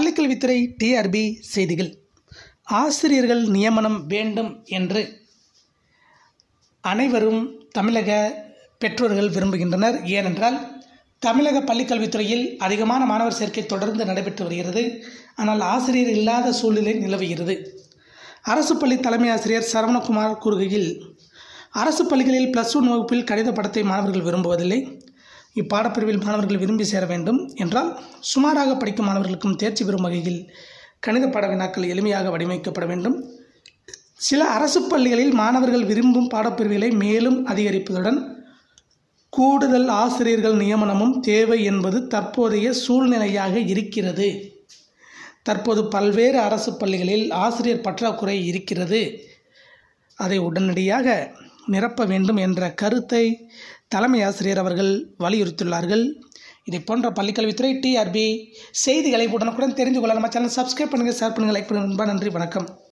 பள்ளிக்கல்வித்துறை டிஆர்பி செய்திகள் ஆசிரியர்கள் நியமனம் வேண்டும் என்று அனைவரும் தமிழக பெற்றோர்கள் விரும்புகின்றனர் ஏனென்றால் தமிழக பள்ளிக்கல்வித்துறையில் அதிகமான மாணவர் சேர்க்கை தொடர்ந்து நடைபெற்று வருகிறது ஆனால் ஆசிரியர் இல்லாத சூழ்நிலை நிலவுகிறது அரசு பள்ளி தலைமை ஆசிரியர் சரவணகுமார் கூறுகையில் அரசு பள்ளிகளில் ப்ளஸ் ஒன் வகுப்பில் கணித படத்தை மாணவர்கள் விரும்புவதில்லை இப்பாடப்பிரிவில் மாணவர்கள் விரும்பி சேர வேண்டும் என்றால் சுமாராக படிக்கும் மாணவர்களுக்கும் தேர்ச்சி பெறும் வகையில் கணித பாட வினாக்கள் எளிமையாக வடிவமைக்கப்பட வேண்டும் சில அரசு பள்ளிகளில் மாணவர்கள் விரும்பும் பாடப்பிரிவுகளை மேலும் அதிகரிப்பதுடன் கூடுதல் ஆசிரியர்கள் நியமனமும் தேவை என்பது தற்போதைய சூழ்நிலையாக இருக்கிறது தற்போது பல்வேறு அரசு பள்ளிகளில் ஆசிரியர் பற்றாக்குறை இருக்கிறது அதை உடனடியாக நிரப்ப வேண்டும் என்ற கருத்தை தலைமை ஆசிரியர் அவர்கள் வலியுறுத்தியுள்ளார்கள் இதை போன்ற பள்ளிக்கல்வித்துறை டிஆர்பி செய்திகளை உடனுக்குடன் தெரிந்து கொள்ள நம்ம சேனல் சப்ஸ்கிரைப் பண்ணுங்கள் ஷேர் பண்ணுங்கள் லைக் பண்ணுங்கள் நண்பா நன்றி வணக்கம்